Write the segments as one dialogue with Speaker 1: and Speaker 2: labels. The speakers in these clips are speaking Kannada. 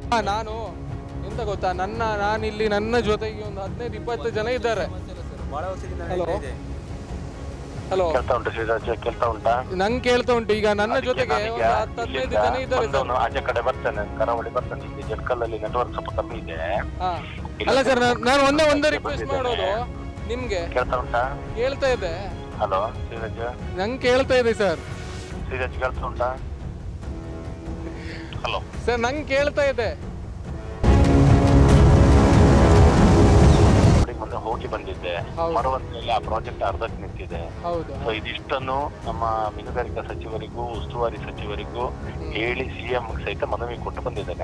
Speaker 1: ಆ, ನಾನು ಎಂತ ಗೊತ್ತಾ ನನ್ನ ನಾನಿಲ್ಲಿ ನನ್ನ ಜೊತೆಗೆ ಒಂದು ಹದಿನೈದು ಇಪ್ಪತ್ತು ಜನ ಇದ್ದಾರೆ
Speaker 2: ಬಹಳ ವರ್ಷದಿಂದ
Speaker 1: Hello.
Speaker 2: ನಡೀತಾ ಇದೆ.
Speaker 1: ಹಲೋ
Speaker 3: ಕೇಳ್ತಾ ಉಂಟು ಶ್ರೀರಾಜ್ ಕೇಳ್ತಾ ಉಂಟಾ
Speaker 1: ನಂಗೆ ಕೇಳ್ತಾ ಉಂಟು ಈಗ ನನ್ನ
Speaker 3: ಅದಕ್ಕೆ
Speaker 1: ಜೊತೆಗೆ
Speaker 3: ನಾನೀಗ
Speaker 1: ಒಂದು ಹತ್ತು ಹದಿನೈದು
Speaker 3: ಇಲ್ಲಿಂದ
Speaker 1: ಜನ ಇದ್ದಾರೆ ಸರ್
Speaker 3: ಬಂದವನು ಆಚೆ ಕಡೆ ಬರ್ತೇನೆ ಕರಾವಳಿ ಬರ್ತೇನೆ ಇಲ್ಲಿ ಜಡ್ಕಲ್ಲಲ್ಲಿ ನೆಟ್ವರ್ಕ್ ಸ್ವಲ್ಪ ಕಮ್ಮಿ ಇದೆ
Speaker 1: ಹಾ. ಅಲ್ಲ ಸರ್ ನಾನು ಒಂದೇ ಒಂದೇ ರಿಕ್ವೆಸ್ಟ್ ಮಾಡೋದು ನಿಮ್ಗೆ
Speaker 3: ಕೇಳ್ತಾ ಉಂಟಾ
Speaker 1: ಕೇಳ್ತಾ ಇದೆ
Speaker 3: ಹಲೋ ಶ್ರೀರಾಜ್
Speaker 1: ನಂಗೆ ಕೇಳ್ತಾ ಇದೆ ಸರ್
Speaker 3: ಶ್ರೀರಾಜ್ ಕೇಳ್ತಾ ಉಂಟಾ ಹಲೋ
Speaker 1: ಸರ್ ನಂಗೆ ಕೇಳ್ತಾ ಇದೆ
Speaker 3: ಮೊನ್ನೆ ಹೋಗಿ ಬಂದಿದ್ದೆ
Speaker 1: ಹೌದು.
Speaker 3: ಮರುವಂತೆಯಲ್ಲಿ ಆ ಪ್ರಾಜೆಕ್ಟ್ ಅರ್ಧಕ್ಕೆ ನಿಂತಿದೆ
Speaker 1: ಹೌದು
Speaker 3: ಸೊ ಇದಿಷ್ಟನ್ನು ನಮ್ಮ ಮೀನುಗಾರಿಕಾ ಸಚಿವರಿಗೂ ಉಸ್ತುವಾರಿ ಸಚಿವರಿಗೂ ಹೇಳಿ ಸಿಎಂ ಸಹಿತ ಮನವಿ ಕೊಟ್ಟು ಬಂದಿದ್ದೇನೆ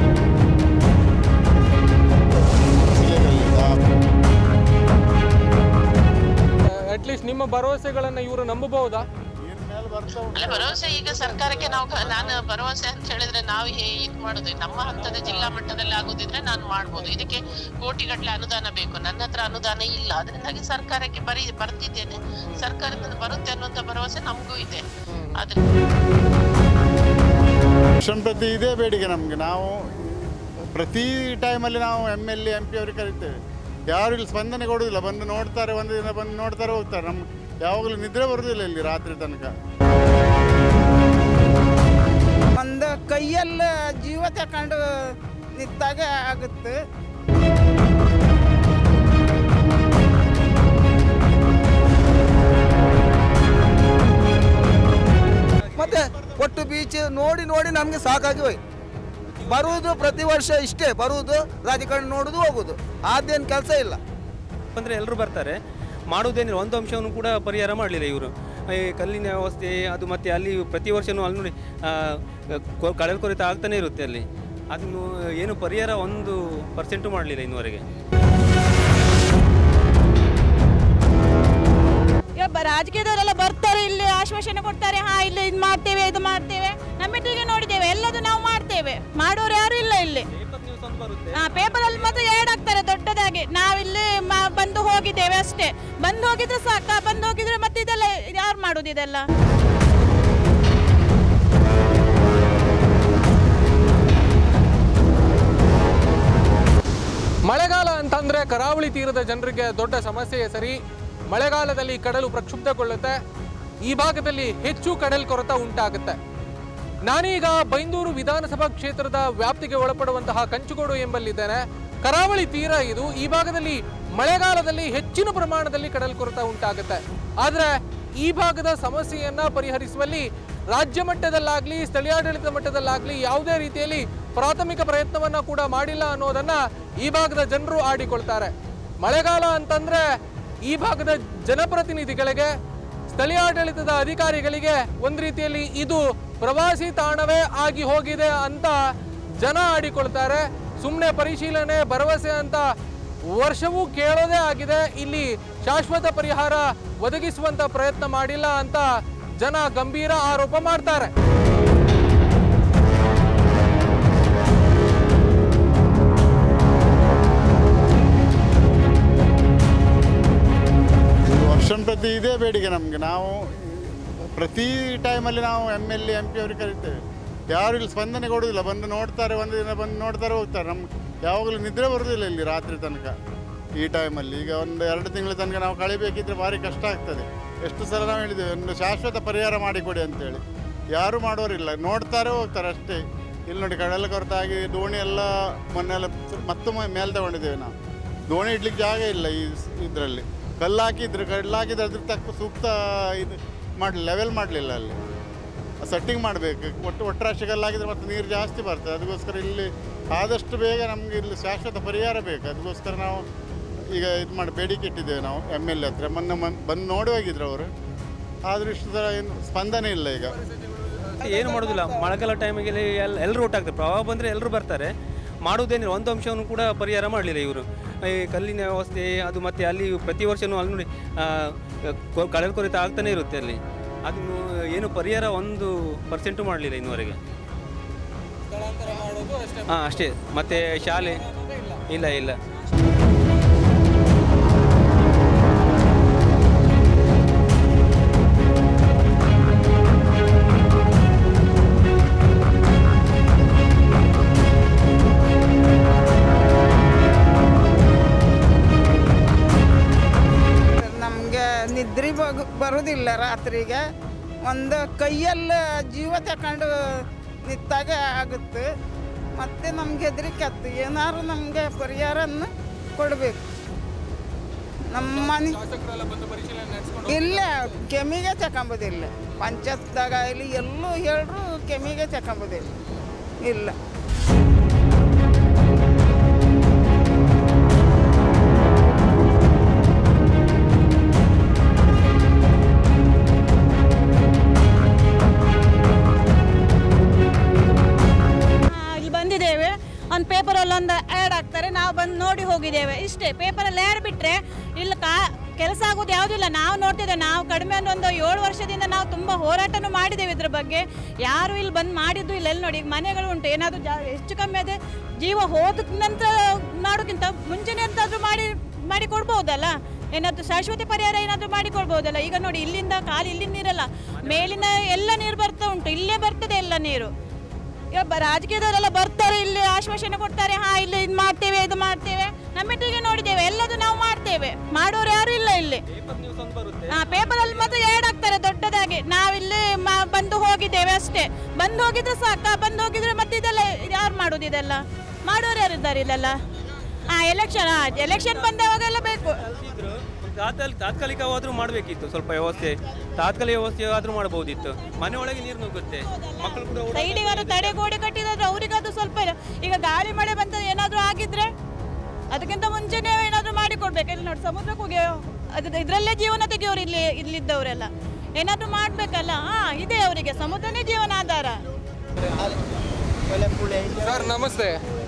Speaker 1: ಅಟ್ಲೀಸ್ಟ್ ನಿಮ್ಮ ಭರವಸೆಗಳನ್ನ ಇವರು ನಂಬಬಹುದಾ
Speaker 4: ಅಲ್ಲ ಭರವಸೆ ಈಗ ಸರ್ಕಾರಕ್ಕೆ ನಾವು ಕ- ನಾನು ಭರವಸೆ ಅಂತ ಹೇಳಿದ್ರೆ ನಾವು ಹೇ- ಇದ್ ಮಾಡುದು ನಮ್ಮ ಹಂತದ ಜಿಲ್ಲಾ ಮಟ್ಟದಲ್ಲಿ ಆಗುದಿದ್ರೆ ನಾನು ಮಾಡ್ಬೋದು ಇದಕ್ಕೆ ಕೋಟಿಗಟ್ಟಲೆ ಅನುದಾನ ಬೇಕು ನನ್ನ ಹತ್ರ ಅನುದಾನ ಇಲ್ಲ ಅದರಿಂದಾಗಿ ಸರ್ಕಾರಕ್ಕೆ ಬರೀ ಬರ್ತಿದ್ದೇನೆ ಸರ್ಕಾರದಿಂದ ಬರುತ್ತೆ ಅನ್ನುವಂತ ಭರವಸೆ ನಮಗೂ ಇದೆ ಆದ್ರೆ
Speaker 5: ಎಲೆಕ್ಷನ್ ಪ್ರತಿ ಇದೇ ಬೇಡಿಕೆ ನಮಗೆ ನಾವು ಪ್ರತಿ ಟೈಮಲ್ಲಿ ನಾವು M L A M P ಅವ್ರಿಗೆ ಕರಿತೇವೆ ಯಾರು ಇಲ್ಲಿ ಸ್ಪಂದನೆ ಕೊಡೋದಿಲ್ಲ ಬಂದು ನೋಡ್ತಾರೆ ಒಂದು ದಿನ ಬಂದು ನೋಡ್ತಾರೆ ಹೋಗ್ತಾರೆ ನಮ್ಮ ಯಾವಾಗಲೂ ನಿದ್ರೆ ಬರೋದಿಲ್ಲ ಇಲ್ಲಿ ರಾತ್ರಿ ತನಕ
Speaker 6: ಒಂದು ಕೈಯಲ್ಲಿ ಜೀವ ತಕೊಂಡು ನಿಂತಾಗ ಆಗುತ್ತೆ
Speaker 7: ಮತ್ತೆ ಒಟ್ಟು ಬೀಚ್ ನೋಡಿ ನೋಡಿ ನಮಗೆ ಸಾಕಾಗಿ ಹೋಯ್ತು ಬರುವುದು ಪ್ರತಿ ವರ್ಷ ಇಷ್ಟೇ ಬರುವುದು ರಾಜಕಾರಣ ನೋಡುದು ಹೋಗುದು ಅದೇನು ಕೆಲಸ ಇಲ್ಲ
Speaker 2: ಬಂದ್ರೆ ಎಲ್ಲರೂ ಬರ್ತಾರೆ ಮಾಡುವುದೇನಿಲ್ಲ ಒಂದು ಅಂಶವನ್ನು ಕೂಡ ಪರಿಹಾರ ಮಾಡಲಿಲ್ಲ ಇವರು ಈ ಕಲ್ಲಿನ ವ್ಯವಸ್ಥೆ ಅದು ಮತ್ತೆ ಅಲ್ಲಿ ಪ್ರತಿ ವರ್ಷನೂ ಅಲ್ಲಿ ನೋಡಿ ಆ, ಕೊ- ಕಡಲ್ ಕೊರೆತ ಆಗ್ತಾನೆ ಇರುತ್ತೆ ಅಲ್ಲಿ ಅದನ್ನು ಏನು ಪರಿಹಾರ ಒಂದು ಪರ್ಸೆಂಟು ಮಾಡಲಿಲ್ಲ ಇನ್ನುವರೆಗೆ
Speaker 8: ಈಗ ಬ- ರಾಜಕೀಯದವರೆಲ್ಲ ಬರ್ತಾರೆ ಇಲ್ಲಿ ಆಶ್ವಾಸನೆ ಕೊಡ್ತಾರೆ ಹಾ ಇಲ್ಲಿ ಇದು ಮಾಡ್ತೇವೆ ಇದು ಮಾಡ್ತೇವೆ ನಮ್ಮಿಟ್ಟಿಗೆ ನೋಡಿದ್ದೇವೆ ಎಲ್ಲದು ನಾವು ಮಾಡ್ತೇವೆ ಮಾಡೋರು ಯಾರು ಇಲ್ಲ ಇಲ್ಲಿ
Speaker 2: ಪೇಪರ್ ನ್ಯೂಸ್ ಒಂದು ಬರುತ್ತೆ
Speaker 8: ಹಾ ಪೇಪರ್ ಅಲ್ಲಿ ಮಾತ್ರ ಏಡ್ ಆಗ್ತಾರೆ ದೊಡ್ಡದಾಗಿ ನಾವಿಲ್ಲಿ ಮ- ಬಂದು ಹೋಗಿದ್ದೇವೆ ಅಷ್ಟೇ ಬಂದು ಹೋಗಿದ್ರೆ ಸಾಕ ಬಂದು ಹೋಗಿದ್ರೆ ಮತ್ತೆ ಇದೆಲ್ಲ ಯಾರು ಮಾಡುದು ಇದೆಲ್ಲ
Speaker 1: ಮಳೆಗಾಲ ಅಂತಂದ್ರೆ ಕರಾವಳಿ ತೀರದ ಜನರಿಗೆ ದೊಡ್ಡ ಸಮಸ್ಯೆಯೇ ಸರಿ ಮಳೆಗಾಲದಲ್ಲಿ ಕಡಲು ಪ್ರಕ್ಷುಬ್ಧಗೊಳ್ಳುತ್ತೆ ಈ ಭಾಗದಲ್ಲಿ ಹೆಚ್ಚು ಕಡಲ್ ಕೊರೆತ ಉಂಟಾಗುತ್ತೆ ನಾನೀಗ ಬೈಂದೂರು ವಿಧಾನಸಭಾ ಕ್ಷೇತ್ರದ ವ್ಯಾಪ್ತಿಗೆ ಒಳಪಡುವಂತಹ ಕಂಚುಗೋಡು ಎಂಬಲ್ಲಿದ್ದೇನೆ ಕರಾವಳಿ ತೀರ ಇದು ಈ ಭಾಗದಲ್ಲಿ ಮಳೆಗಾಲದಲ್ಲಿ ಹೆಚ್ಚಿನ ಪ್ರಮಾಣದಲ್ಲಿ ಕಡಲ್ ಕೊರೆತ ಉಂಟಾಗುತ್ತೆ ಆದ್ರೆ ಈ ಭಾಗದ ಸಮಸ್ಯೆಯನ್ನ ಪರಿಹರಿಸುವಲ್ಲಿ ರಾಜ್ಯ ಮಟ್ಟದಲ್ಲಾಗ್ಲಿ ಸ್ಥಳೀಯಾಡಳಿತ ಮಟ್ಟದಲ್ಲಾಗ್ಲಿ ಯಾವುದೇ ರೀತಿಯಲ್ಲಿ ಪ್ರಾಥಮಿಕ ಪ್ರಯತ್ನವನ್ನ ಕೂಡ ಮಾಡಿಲ್ಲ ಅನ್ನೋದನ್ನ ಈ ಭಾಗದ ಜನರು ಆಡಿಕೊಳ್ತಾರೆ ಮಳೆಗಾಲ ಅಂತಂದ್ರೆ ಈ ಭಾಗದ ಜನಪ್ರತಿನಿಧಿಗಳಿಗೆ ಸ್ಥಳೀಯಾಡಳಿತದ ಅಧಿಕಾರಿಗಳಿಗೆ ಒಂದು ರೀತಿಯಲ್ಲಿ ಇದು ಪ್ರವಾಸಿ ತಾಣವೇ ಆಗಿ ಹೋಗಿದೆ ಅಂತ ಜನ ಆಡಿಕೊಳ್ತಾರೆ ಸುಮ್ಮನೆ ಪರಿಶೀಲನೆ ಭರವಸೆ ಅಂತ ವರ್ಷವೂ ಕೇಳೋದೇ ಆಗಿದೆ ಇಲ್ಲಿ ಶಾಶ್ವತ ಪರಿಹಾರ ಒದಗಿಸುವಂತ ಪ್ರಯತ್ನ ಮಾಡಿಲ್ಲ ಅಂತ ಜನ ಗಂಭೀರ ಆರೋಪ ಮಾಡ್ತಾರೆ
Speaker 5: ಇದು ವರ್ಷನ್ ಪ್ರತಿ ಇದೇ ಬೇಡಿಕೆ ನಮಗೆ ನಾವು ಪ್ರತಿ ಟೈಮಲ್ಲಿ ನಾವು M L A M P ಅವ್ರಿಗೆ ಕರಿತೇವೆ ಯಾರು ಇಲ್ಲಿ ಸ್ಪಂದನೆ ಕೊಡೋದಿಲ್ಲ ಬಂದು ನೋಡ್ತಾರೆ ಒಂದು ದಿನ ಬಂದು ನೋಡ್ತಾರೆ ಹೋಗ್ತಾರೆ ನಮ್ಮ ಯಾವಾಗಲೂ ನಿದ್ರೆ ಬರೋದಿಲ್ಲ ಇಲ್ಲಿ ರಾತ್ರಿ ತನಕ ಈ ಟೈಮಲ್ಲಿ ಈಗ ಒಂದು ಎರಡು ತಿಂಗಳ ತನಕ ನಾವು ಕಳಿಬೇಕಿದ್ರೆ ಭಾರಿ ಕಷ್ಟ ಆಗ್ತದೆ ಎಷ್ಟು ಸಲ ನಾವು ಹೇಳಿದ್ದೇವೆ ಒಂದು ಶಾಶ್ವತ ಪರಿಹಾರ ಮಾಡಿಕೊಡಿ ಅಂತೇಳಿ ಯಾರು ಮಾಡೋರಿಲ್ಲ ನೋಡ್ತಾರೆ ಹೋಗ್ತಾರೆ ಅಷ್ಟೇ ಇಲ್ಲಿ ನೋಡಿ ಕಡಲ ಕೊರತೆ ಆಗಿ ದೋಣಿ ಎಲ್ಲ ಮೊನ್ನೆಲ್ಲ ಮತ್ತೊಮ್ಮೆ ಮೇಲೆ ತಗೊಂಡಿದ್ದೇವೆ ನಾವು ದೋಣಿ ಇಡ್ಲಿಕ್ಕೆ ಜಾಗ ಇಲ್ಲ ಈ ಇದರಲ್ಲಿ ಕಲ್ಲು ಹಾಕಿದ್ರು ಕಲ್ಲು ಹಾಕಿದ್ರೆ ಅದ್ರ ತಕ್ಕ ಸೂಕ್ತ ಇದು ಮಾಡಿ ಲೆವೆಲ್ ಮಾಡಲಿಲ್ಲ ಅಲ್ಲಿ ಸೆಟ್ಟಿಂಗ್ ಮಾಡಬೇಕು ಒಟ್ಟು ಒಟ್ಟರಾಶಿ ಕಲ್ಲು ಹಾಕಿದ್ರೆ ಮತ್ತೆ ನೀರು ಜಾಸ್ತಿ ಬರ್ತದೆ ಅದಕ್ಕೋಸ್ಕರ ಇಲ್ಲಿ ಆದಷ್ಟು ಬೇಗ ನಮಗೆ ಇಲ್ಲಿ ಶಾಶ್ವತ ಪರಿಹಾರ ಬೇಕು ಅದಕ್ಕೋಸ್ಕರ ನಾವು ಈಗ ಇದು ಮಾಡಿ ಬೇಡಿಕೆ ಇಟ್ಟಿದ್ದೇವೆ ನಾವು ಎಮ್ ಎಲ್ ಎ ಹತ್ರ ಮೊನ್ನೆ ಮನ್ ಬಂದು ನೋಡಿ ಹೋಗಿದ್ರು ಅವರು ಆದರೂ ಇಷ್ಟು ಥರ ಏನು ಸ್ಪಂದನೆ ಇಲ್ಲ ಈಗ
Speaker 2: ಏನು ಮಾಡೋದಿಲ್ಲ ಮಳೆಗಾಲ ಟೈಮಿಗೆ ಎಲ್ಲ ಎಲ್ಲರೂ ಒಟ್ಟಾಗ್ತಾರೆ ಪ್ರವಾಹ ಬಂದರೆ ಎಲ್ಲರೂ ಬರ್ತಾರೆ ಮಾಡುವುದೇನಿಲ್ಲ ಒಂದು ಅಂಶವನ್ನು ಕೂಡ ಪರಿಹಾರ ಮಾಡಲಿಲ್ಲ ಇವರು ಈ ಕಲ್ಲಿನ ವ್ಯವಸ್ಥೆ ಅದು ಮತ್ತೆ ಅಲ್ಲಿ ಪ್ರತಿ ವರ್ಷವೂ ಅಲ್ಲಿ ನೋಡಿ ಆ, ಕೊ- ಕಡಲ್ ಕೊರೆತ ಆಗ್ತಾನೆ ಇರುತ್ತೆ ಅಲ್ಲಿ ಅದನ್ನು ಏನು ಪರಿಹಾರ ಒಂದು ಪರ್ಸೆಂಟು ಮಾಡಲಿಲ್ಲ ಇನ್ನುವರೆಗೆ ಹಾಂ ಅಷ್ಟೇ ಮತ್ತು ಶಾಲೆ ಇಲ್ಲ ಇಲ್ಲ
Speaker 6: ರಾತ್ರಿಗೆ ಒಂದು ಕೈಯಲ್ಲಿ ಜೀವ ತಗೊಂಡು ನಿಂತಾಗ ಆಗುತ್ತೆ ಮತ್ತೆ ನಮ್ಗೆ ಹೆದರಿಕೆ ಆಯ್ತು ಏನಾದ್ರು ನಮಗೆ ಪರಿಹಾರವನ್ನು ಕೊಡಬೇಕು ನಮ್ಮ ಮನೆ
Speaker 1: ಶಾಸಕರೆಲ್ಲ ಬಂದು ಪರಿಶೀಲನೆ ನಡೆಸ್ಕೊಂಡು
Speaker 6: ಇಲ್ಲ ಕೆಮ್ಮಿಗೆ ತಗೊಂಬೋದಿಲ್ಲ ಪಂಚಾಯತ್ದಾಗ ಇಲ್ಲಿ ಎಲ್ಲೂ ಹೇಳ್ರು ಕೆಮ್ಮಿಗೆ ತಗೊಂಬೋದಿಲ್ಲ ಇಲ್ಲ
Speaker 8: ಆ, ಇಲ್ಲಿ ಬಂದಿದ್ದೇವೆ ಒಂದು ಪೇಪರಲ್ಲಿ ಒಂದು ಆ್ಯಡ್ ಹಾಕ್ತಾರೆ ನಾವು ಬಂದು ನೋಡಿ ಹೋಗಿದ್ದೇವೆ ಇಷ್ಟೇ ಪೇಪರಲ್ಲಿ ಆ್ಯಡ್ ಬಿಟ್ಟರೆ ಇಲ್ಲಿ ಕಾ ಕೆಲಸ ಆಗೋದು ಯಾವುದಿಲ್ಲ ನಾವು ನೋಡ್ತಿದ್ದೇವೆ ನಾವು ಕಡಿಮೆ ಅಂದ್ರೆ ಒಂದು ಏಳು ವರ್ಷದಿಂದ ನಾವು ತುಂಬ ಹೋರಾಟನೂ ಮಾಡಿದ್ದೇವೆ ಇದ್ರ ಬಗ್ಗೆ ಯಾರು ಇಲ್ಲಿ ಬಂದು ಮಾಡಿದ್ದು ಇಲ್ಲ ಎಲ್ಲಿ ನೋಡಿ ಈಗ ಮನೆಗಳು ಉಂಟು ಏನಾದರೂ ಜಾ ಹೆಚ್ಚು ಕಮ್ಮಿ ಆದರೆ ಜೀವ ಹೋದ ನಂತರ ಮಾಡೋಕ್ಕಿಂತ ಮುಂಚೆನೇ ಎಂತಾದರೂ ಮಾಡಿ ಮಾಡಿ ಕೊಡ್ಬೋದಲ್ಲ ಏನಾದರೂ ಶಾಶ್ವತ ಪರಿಹಾರ ಏನಾದರೂ ಮಾಡಿಕೊಡ್ಬೋದಲ್ಲ ಈಗ ನೋಡಿ ಇಲ್ಲಿಂದ ಕಾಲು ಇಲ್ಲಿಂದ ನೀರಲ್ಲ ಮೇಲಿನ ಎಲ್ಲ ನೀರು ಬರ್ತಾ ಉಂಟು ಇಲ್ಲೇ ಬರ್ತದೆ ಎಲ್ಲ ನೀರು ಈಗ ಬ- ರಾಜಕೀಯದವರೆಲ್ಲ ಬರ್ತಾರೆ ಇಲ್ಲಿ ಆಶ್ವಾಸನೆ ಕೊಡ್ತಾರೆ ಹಾ ಇಲ್ಲಿ ಇದು ಮಾಡ್ತೇವೆ ಇದು ಮಾಡ್ತೇವೆ ನಮ್ಮಿಟ್ಟಿಗೆ ನೋಡಿದ್ದೇವೆ ಎಲ್ಲದು ನಾವು ಮಾಡ್ತೇವೆ ಮಾಡೋರು ಯಾರು ಇಲ್ಲ ಇಲ್ಲಿ ಹಾ ಪೇಪರಲ್ಲಿ ಮತ್ತೆ ಎರಡು ಹಾಕ್ತಾರೆ ದೊಡ್ಡದಾಗಿ ನಾವಿಲ್ಲಿ ಮ- ಬಂದು ಹೋಗಿದ್ದೇವೆ ಅಷ್ಟೇ ಬಂದು ಹೋಗಿದ್ರೆ ಸಾಕ ಬಂದು ಹೋಗಿದ್ರೆ ಮತ್ತೆ ಇದೆಲ್ಲ ಯಾರು ಮಾಡೋದು ಇದೆಲ್ಲ ಮಾಡೋರು ಯಾರು ಇದ್ದಾರೆ ಇಲ್ಲೆಲ್ಲ ಹಾ ಎಲೆಕ್ಷನ್ ಎಲೆಕ್ಷನ್ ಬಂದವಾಗೆಲ್ಲ ಬೇಕು
Speaker 2: ತಾತ್ಕಾಲಿಕ ತಾತ್ಕಾಲಿಕವಾದರೂ ಮಾಡಬೇಕಿತ್ತು ಸ್ವಲ್ಪ ವ್ಯವಸ್ಥೆ ತಾತ್ಕಾಲಿಕ ವ್ಯವಸ್ಥೆ ಆದರೂ ಮಾಡ್ಬೋದಿತ್ತು ಮನೆ ಒಳಗೆ ನೀರು ನುಗ್ಗುತ್ತೆ ಮಕ್ಕಳು ಕೂಡ ಓಡಾಡ್ತಾ
Speaker 8: ಸೈಡಿಗಾದ್ರು ತಡೆಗೋಡೆ ಕಟ್ಟಿದ್ರೆ ಅವರಿಗಾದ್ರು ಸ್ವಲ್ಪ ಇಲ್ಲ. ಈಗ ಗಾಳಿ ಮಳೆ ಬಂತ ಏನಾದರೂ ಆಗಿದ್ರೆ ಅದಕ್ಕಿಂತ ಮುಂಚೆನೇ ಏನಾದರೂ ಮಾಡಿ ಕೊಡ್ಬೇಕು ಇಲ್ಲಿ ನೋಡಿ ಸಮುದ್ರಕ್ಕೆ ಹೋಗಿ ಅದು ಇದರಲ್ಲೇ ಜೀವನ ತೆಗಿಯೋರು ಇಲ್ಲಿ ಇಲ್ಲಿದ್ದವರೆಲ್ಲ ಏನಾದರೂ ಮಾಡಬೇಕಲ್ಲ ಹಾ ಇದೆ ಅವರಿಗೆ ಸಮುದ್ರನೇ ಜೀವನ ಆಧಾರ
Speaker 1: ಸರ್ ನಮಸ್ತೆ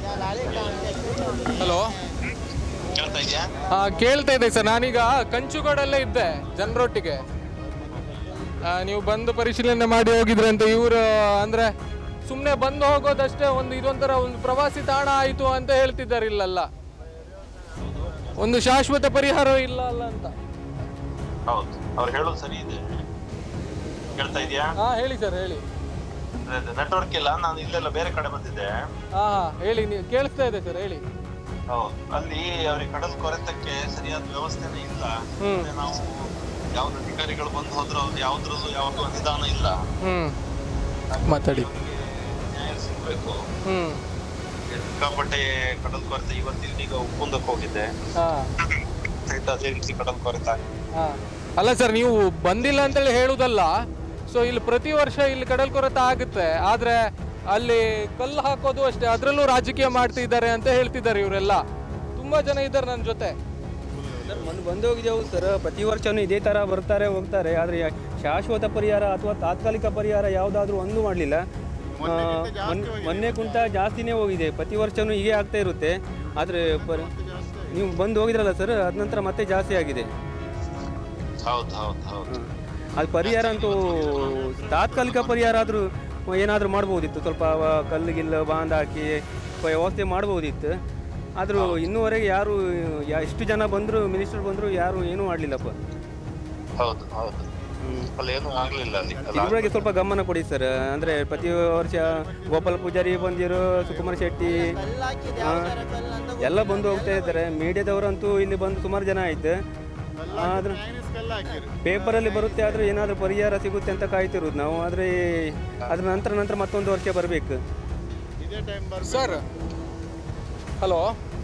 Speaker 1: ಹಲೋ
Speaker 3: ಕೇಳ್ತಾ ಇದೆಯಾ
Speaker 1: ಆ, ಕೇಳ್ತಾ ಇದೆ ಸರ್ ನಾನೀಗ ಕಂಚುಗೋಡಲ್ಲೇ ಇದ್ದೆ ಜನರೊಟ್ಟಿಗೆ ಆ, ನೀವು ಬಂದು ಪರಿಶೀಲನೆ ಮಾಡಿ ಹೋಗಿದ್ರೆ ಅಂತ ಇವರು ಅಂದ್ರೆ ಸುಮ್ಮನೆ ಬಂದು ಹೋಗೋದಷ್ಟೇ ಒಂದು ಇದೊಂಥರ ಒಂದು ಪ್ರವಾಸಿ ತಾಣ ಆಯಿತು ಅಂತ ಹೇಳ್ತಿದ್ದಾರೆ ಇಲ್ಲಲ್ಲ ಒಂದು ಶಾಶ್ವತ ಪರಿಹಾರ ಇಲ್ಲ ಅಲ್ಲ ಅಂತ
Speaker 3: ಹೌದು ಅವ್ರು ಹೇಳೋದು ಸರಿ ಇದೆ ಕೇಳ್ತಾ ಇದೆಯಾ
Speaker 1: ಹಾ ಹೇಳಿ ಸರ್ ಹೇಳಿ
Speaker 3: ನೆಟ್ವರ್ಕ್ ಇಲ್ಲ ನಾನು ಇಲ್ಲೆಲ್ಲ ಬೇರೆ ಕಡೆ ಬಂದಿದ್ದೆ
Speaker 1: ಹಾ ಹಾ ಹೇಳಿ ನೀವು ಕೇಳಿಸ್ತಾ ಇದೆ ಸರ್ ಹೇಳಿ
Speaker 3: ಹೌದು ಅಲ್ಲಿ ಅವ್ರಿಗೆ ಕಡಲ್ ಕೊರೆತಕ್ಕೆ ಸರಿಯಾದ ವ್ಯವಸ್ಥೆನೇ ಇಲ್ಲ
Speaker 1: ಹ್ಮ್.
Speaker 3: ಮತ್ತೆ ನಾವು ಯಾವ್ದು ಅಧಿಕಾರಿಗಳು ಬಂದು ಹೋದ್ರು ಅವ್ರು ಯಾವ್ದ್ರಲ್ಲೂ ಯಾವ್ದು ಅನುದಾನ ಇಲ್ಲ
Speaker 1: ಹ್ಮ್ ಮಾತಾಡಿ
Speaker 3: ಇವ್ರಿಗೆ ನ್ಯಾಯ ಸಿಗ್ಬೇಕು
Speaker 1: ಹ್ಮ್
Speaker 3: ಸಿಕ್ಕಾಪಟ್ಟೆ ಕಡಲ್ ಕೊರೆತ ಇವತ್ತು ಇಲ್ಲಿಗ ಉಪ್ಪುಂದಕ್ಕೆ ಹೋಗಿದ್ದೆ
Speaker 1: ಹಾ
Speaker 3: ಸಹಿತ ಅದೇ ರೀತಿ ಕಡಲ್ ಕೊರೆತ
Speaker 1: ಹಾ. ಅಲ್ಲ ಸರ್ ನೀವು ಬಂದಿಲ್ಲ ಅಂತೇಳಿ ಹೇಳುದಲ್ಲ ಸೊ ಇಲ್ಲಿ ಪ್ರತಿ ವರ್ಷ ಇಲ್ಲಿ ಕಡಲ್ ಕೊರೆತ ಆಗುತ್ತೆ ಆದ್ರೆ ಅಲ್ಲಿ ಕಲ್ಲು ಹಾಕೋದು ಅಷ್ಟೇ ಅದರಲ್ಲೂ ರಾಜಕೀಯ ಮಾಡ್ತಿದ್ದಾರೆ ಅಂತ ಹೇಳ್ತಿದ್ದಾರೆ ಇವರೆಲ್ಲ ತುಂಬಾ ಜನ ಇದ್ದಾರೆ ನನ್ನ ಜೊತೆ
Speaker 2: ಸರ್ ಮೊನ್ನೆ ಬಂದು ಹೋಗಿದ್ದೆವು ಸರ್ ಪ್ರತಿ ವರ್ಷನೂ ಇದೇ ಥರ ಬರ್ತಾರೆ ಹೋಗ್ತಾರೆ ಆದರೆ ಶಾಶ್ವತ ಪರಿಹಾರ ಅಥವಾ ತಾತ್ಕಾಲಿಕ ಪರಿಹಾರ ಯಾವುದಾದ್ರೂ ಒಂದು ಮಾಡಲಿಲ್ಲ ಮೊನ್ನೆ ಕುಂಟ ಜಾಸ್ತಿನೇ ಹೋಗಿದೆ ಪ್ರತಿ ವರ್ಷನೂ ಹೀಗೆ ಆಗ್ತಾ ಇರುತ್ತೆ ಆದರೆ ಪರಿ ನೀವು ಬಂದು ಹೋಗಿದ್ರಲ್ಲ ಸರ್ ಅದ ನಂತರ ಮತ್ತೆ ಜಾಸ್ತಿ ಆಗಿದೆ
Speaker 3: ಹೌದು ಹೌದು ಹೌದು
Speaker 2: ಅದು ಪರಿಹಾರ ಅಂತೂ ತಾತ್ಕಾಲಿಕ ಪರಿಹಾರ ಆದರೂ ಏನಾದರೂ ಮಾಡ್ಬೋದಿತ್ತು ಸ್ವಲ್ಪ ಅವ ಕಲ್ಲಿಗಿಲ್ಲ ಬಾಂದ್ ಹಾಕಿ ವ್ಯವಸ್ಥೆ ಮಾಡ್ಬೋದಿತ್ತು ಆದರೂ ಇನ್ನೂವರೆಗೆ ಯಾರು ಯಾ- ಎಷ್ಟು ಜನ ಬಂದರು ಮಿನಿಸ್ಟರ್ ಬಂದರು ಯಾರು ಏನೂ ಮಾಡಲಿಲ್ಲಪ್ಪ
Speaker 3: ಹೌದು ಹೌದು ಅಲ್ಲಿ ಏನೂ ಆಗ್ಲಿಲ್ಲ ಅಲ್ಲಿ ಅಲ್ಲ
Speaker 2: ಇದ್ರ ಬಗ್ಗೆ ಸ್ವಲ್ಪ ಗಮನ ಕೊಡಿ ಸರ್ ಅಂದರೆ ಪ್ರತಿ ವರ್ಷ ಗೋಪಾಲ್ ಪೂಜಾರಿ ಬಂದಿರು ಸುಕುಮಾರ್ ಶೆಟ್ಟಿ ಆ, ಎಲ್ಲ ಬಂದು ಹೋಗ್ತಾ ಇದ್ದಾರೆ ಮೀಡಿಯಾದವರಂತೂ ಇಲ್ಲಿ ಬಂದು ಸುಮಾರು ಜನ ಆಯ್ತು ಆದ್ರೆ ಪೇಪರಲ್ಲಿ ಬರುತ್ತೆ ಆದರೆ ಏನಾದರೂ ಪರಿಹಾರ ಸಿಗುತ್ತೆ ಅಂತ ಕಾಯ್ತಿರೋದು ನಾವು ಆದರೆ ಅದ್ರ ನಂತರ ನಂತರ ಮತ್ತೊಂದು ವರ್ಷ ಬರಬೇಕು
Speaker 5: ಇದೇ ಟೈಮ್ ಬರ್ಬೇಕು
Speaker 1: ಸರ್ ಹಲೋ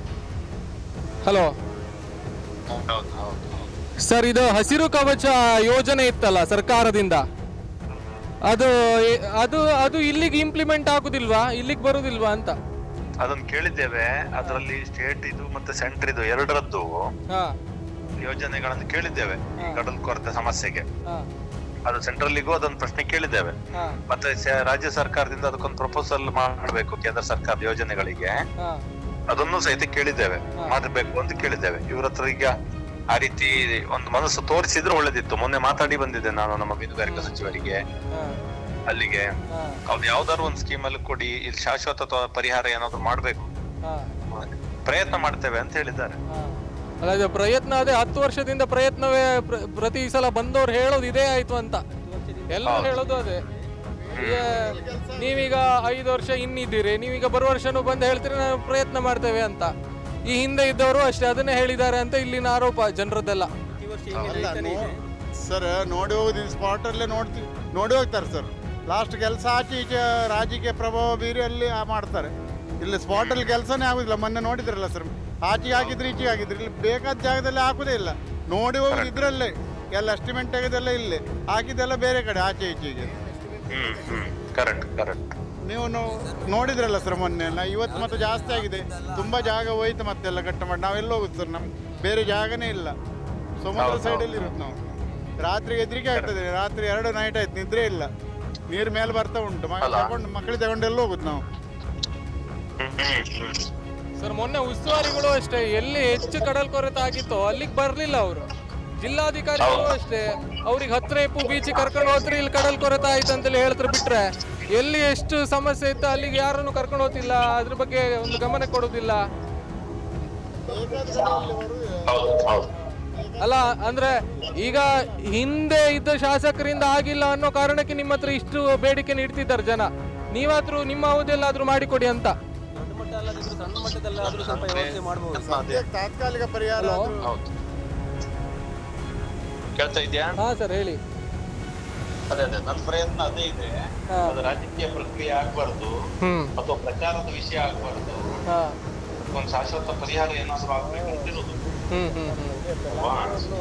Speaker 1: ಹಲೋ
Speaker 3: ಹೌದು ಹೌದು ಹೌದು
Speaker 1: ಸರ್ ಇದು ಹಸಿರು ಕವಚ ಯೋಜನೆ ಇತ್ತಲ್ಲ ಸರ್ಕಾರದಿಂದ ಅದು ಎ- ಅದು ಅದು ಇಲ್ಲಿಗೆ ಇಂಪ್ಲಿಮೆಂಟ್ ಆಗುದಿಲ್ವಾ ಇಲ್ಲಿಗೆ ಬರುದಿಲ್ವಾ ಅಂತ
Speaker 3: ಅದನ್ನ ಕೇಳಿದ್ದೇವೆ ಅದರಲ್ಲಿ ಸ್ಟೇಟ್ ಇದು ಮತ್ತೆ ಸೆಂಟರ್ ಇದು ಎರಡರದ್ದು
Speaker 1: ಹಾ
Speaker 3: ಯೋಜನೆಗಳನ್ನು ಕೇಳಿದ್ದೇವೆ ಈ ಕಡಲ್ ಕೊರತೆ ಸಮಸ್ಯೆಗೆ
Speaker 1: ಹಾ
Speaker 3: ಅದು ಸೆಂಟ್ರಲ್ಲಿಗೂ ಅದೊಂದು ಪ್ರಶ್ನೆ ಕೇಳಿದ್ದೇವೆ
Speaker 1: ಹಾ
Speaker 3: ಮತ್ತೆ ಸ- ರಾಜ್ಯ ಸರ್ಕಾರದಿಂದ ಅದಕ್ಕೊಂದು ಪ್ರಪೋಸಲ್ ಮಾಡಬೇಕು ಕೇಂದ್ರ ಸರ್ಕಾರದ ಯೋಜನೆಗಳಿಗೆ
Speaker 1: ಹಾ
Speaker 3: ಅದನ್ನು ಸಹಿತ ಕೇಳಿದ್ದೇವೆ ಮಾಡಬೇಕು ಅಂತ ಕೇಳಿದ್ದೇವೆ ಇವ್ರ ಹತ್ರ ಈಗ ಆ ರೀತಿ ಒಂದು ಮನಸ್ಸು ತೋರಿಸಿದ್ರೆ ಒಳ್ಳೇದಿತ್ತು ಮೊನ್ನೆ ಮಾತಾಡಿ ಬಂದಿದ್ದೆ ನಾನು ನಮ್ಮ ಮೀನುಗಾರಿಕಾ ಸಚಿವರಿಗೆ
Speaker 1: ಹಾ
Speaker 3: ಅಲ್ಲಿಗೆ
Speaker 1: ಹಾ
Speaker 3: ಅವ್ರು ಯಾವ್ದಾದ್ರು ಒಂದು ಸ್ಕೀಮ್ ಅಲ್ಲಿ ಕೊಡಿ ಇಲ್ಲಿ ಶಾಶ್ವತ ತ- ಪರಿಹಾರ ಏನಾದ್ರು ಮಾಡ್ಬೇಕು
Speaker 1: ಹಾ
Speaker 3: ಪ್ರಯತ್ನ ಮಾಡ್ತೇವೆ ಅಂತ ಹೇಳಿದ್ದಾರೆ
Speaker 1: ಹಾ. ಅಲ್ಲ ಇದು ಪ್ರಯತ್ನ ಅದೇ ಹತ್ತು ವರ್ಷದಿಂದ ಪ್ರಯತ್ನವೇ ಪ್ರ- ಪ್ರತಿ ಸಲ ಬಂದವ್ರು ಹೇಳೋದು ಇದೇ ಆಯ್ತು ಅಂತ ಎಲ್ಲರೂ ಹೇಳೋದು ಅದೇ ಈಗ ನೀವೀಗ ಐದು ವರ್ಷ ಇನ್ನಿದ್ದೀರಿ ನೀವೀಗ ಬರುವ ವರ್ಷನೂ ಬಂದು ಹೇಳ್ತೀರಿ ನಾವು ಪ್ರಯತ್ನ ಮಾಡ್ತೇವೆ ಅಂತ ಈ ಹಿಂದೆ ಇದ್ದವರು ಅಷ್ಟೇ ಅದನ್ನೇ ಹೇಳಿದ್ದಾರೆ ಅಂತ ಇಲ್ಲಿನ ಆರೋಪ ಜನರದ್ದೆಲ್ಲ
Speaker 2: ಪ್ರತಿ ವರ್ಷ
Speaker 5: ಅಲ್ಲ, ನೋ- ಸರ್ ನೋಡಿ ಹೋಗುದು ಸ್ಪಾಟಲ್ಲೇ ನೋಡ್ತಿ ನೋಡಿ ಹೋಗ್ತಾರೆ ಸರ್ ಲಾಸ್ಟ್ ಕೆಲಸ ಆಚೆ ಈಚೆ ರಾಜಕೀಯ ಪ್ರಭಾವ ಬೀರಿ ಅಲ್ಲಿ ಆ ಮಾಡ್ತಾರೆ ಇಲ್ಲಿ ಸ್ಪಾಟಲ್ಲಿ ಕೆಲಸನೇ ಆಗುದಿಲ್ಲ ಮೊನ್ನೆ ನೋಡಿದ್ರಲ್ಲ ಸರ್ ಆಚೆಗೆ ಹಾಕಿದ್ರೆ ಈಚೆಗೆ ಹಾಕಿದ್ರೆ ಇಲ್ಲಿ ಬೇಕಾದ ಜಾಗದಲ್ಲಿ ಹಾಕುದೇ ಇಲ್ಲ ನೋಡಿ ಹೋಗುದು ಇದ್ರಲ್ಲೇ ಎಲ್ಲ ಎಸ್ಟಿಮೇಟ್ ತೆಗೆದೆಲ್ಲ ಇಲ್ಲಿ ಹಾಕಿದ್ದೆಲ್ಲ ಬೇರೆ ಕಡೆ ಆಚೆ ಈಚೆಗೆ
Speaker 3: ಹ್ಮ್ ಹ್ಮ್ ಕರೆಕ್ಟ್ ಕರೆಕ್ಟ್
Speaker 5: ನೀವು ನೋ- ನೋಡಿದ್ರಲ್ಲ ಸರ್ ಮೊನ್ನೆ ಎಲ್ಲ ಇವತ್ತು ಮತ್ತೆ ಜಾಸ್ತಿ ಆಗಿದೆ ತುಂಬಾ ಜಾಗ ಹೋಯ್ತು ಮತ್ತೆಲ್ಲ ಕಟ್ಟ ಮಾಡಿ ನಾವೆಲ್ಲ ಹೋಗುದು ಸರ್ ನಮ್ಗೆ ಬೇರೆ ಜಾಗನೇ ಇಲ್ಲ ಸಮುದ್ರ
Speaker 3: ಹೌದು,
Speaker 5: ಸೈಡಲ್ಲಿ ಇರೋದು ನಾವು ರಾತ್ರಿಗೆ ಹೆದರಿಕೆ ಆಗ್ತದೆ ರಾತ್ರಿ ಎರಡು ನೈಟ್ ಆಯ್ತು ನಿದ್ರೆ ಇಲ್ಲ ನೀರು ಮೇಲೆ ಬರ್ತಾ ಉಂಟು ಮಗ
Speaker 3: ಅಲ್ಲ?
Speaker 5: ತಗೊಂಡು ಮಕ್ಕಳಿಗೆ ತಗೊಂಡೆಲ್ಲ ಹೋಗುದು ನಾವು
Speaker 3: ಹ್ಮ್ ಹ್ಮ್ ಹ್ಮ್
Speaker 1: ಸರ್ ಮೊನ್ನೆ ಉಸ್ತುವಾರಿಗಳು ಅಷ್ಟೇ ಎಲ್ಲಿ ಹೆಚ್ಚು ಕಡಲ್ ಕೊರೆತ ಆಗಿತ್ತೋ ಅಲ್ಲಿಗೆ ಬರ್ಲಿಲ್ಲ ಅವರು ಜಿಲ್ಲಾಧಿಕಾರಿಗಳು ಅಷ್ಟೇ ಅವ್ರಿಗೆ ಹತ್ರ ಎಪ್ಪು ಬೀಚ್ ಕರ್ಕೊಂಡು ಹೋದ್ರೆ ಇಲ್ಲಿ ಕಡಲ್ ಕೊರೆತ ಆಯ್ತು ಅಂತೇಳಿ ಹೇಳ್ತಾರೆ ಬಿಟ್ರೆ ಎಲ್ಲಿ ಎಷ್ಟು ಸಮಸ್ಯೆ ಇತ್ತು ಅಲ್ಲಿಗೆ ಯಾರನ್ನು ಕರ್ಕೊಂಡು ಹೋಗ್ತಿಲ್ಲ ಅದ್ರ ಬಗ್ಗೆ ಒಂದು ಗಮನ ಕೊಡೋದಿಲ್ಲ
Speaker 3: ಹೌದು ಹೌದು
Speaker 1: ಅಲ್ಲ ಅಂದ್ರೆ ಈಗ ಹಿಂದೆ ಇದ್ದ ಶಾಸಕರಿಂದ ಆಗಿಲ್ಲ ಅನ್ನೋ ಕಾರಣಕ್ಕೆ ನಿಮ್ಮ ಹತ್ರ ಇಷ್ಟು ಬೇಡಿಕೆ ನೀಡ್ತಿದ್ದಾರೆ ಜನ ನೀವಾದ್ರೂ ನಿಮ್ಮ ಅವಧಿಯಲ್ಲಾದ್ರೂ ಮಾಡಿಕೊಡಿ ಅಂತ
Speaker 2: ದೊಡ್ಡ ಮಟ್ಟ ಅಲ್ಲದಿದ್ರು ಸಣ್ಣ ಮಟ್ಟದಲ್ಲಾದ್ರೂ ಸ್ವಲ್ಪ ವ್ಯವಸ್ಥೆ ಮಾಡ್ಬೋದು
Speaker 3: ಅದೇ
Speaker 5: ತಾತ್ಕಾಲಿಕ ಪರಿಹಾರ
Speaker 1: Hello?
Speaker 5: ಆದ್ರೂ-
Speaker 3: ಹೌದು ಕೇಳ್ತಾ ಇದ್ಯಾ
Speaker 1: ಹಾ ಸರ್ ಹೇಳಿ
Speaker 3: ಅದೇ ಅದೇ ನನ್ನ ಪ್ರಯತ್ನ ಅದೇ ಇದೆ
Speaker 1: ಹಾ.
Speaker 3: ಅದು ರಾಜಕೀಯ ಪ್ರಕ್ರಿಯೆ ಆಗ್ಬಾರ್ದು
Speaker 1: ಹ್ಮ್
Speaker 3: ಅಥವಾ ಪ್ರಚಾರದ ವಿಷಯ ಆಗ್ಬಾರ್ದು
Speaker 1: ಹಾ
Speaker 3: ಒಂದು ಶಾಶ್ವತ ಪರಿಹಾರ ಏನಾದ್ರು ಆಗ್ಬೇಕು ಅಂತಿರೋದು
Speaker 1: ಹ್ಮ್ ಹ್ಮ್ ಹ್ಮ್
Speaker 3: ಅಲ್ವಾ?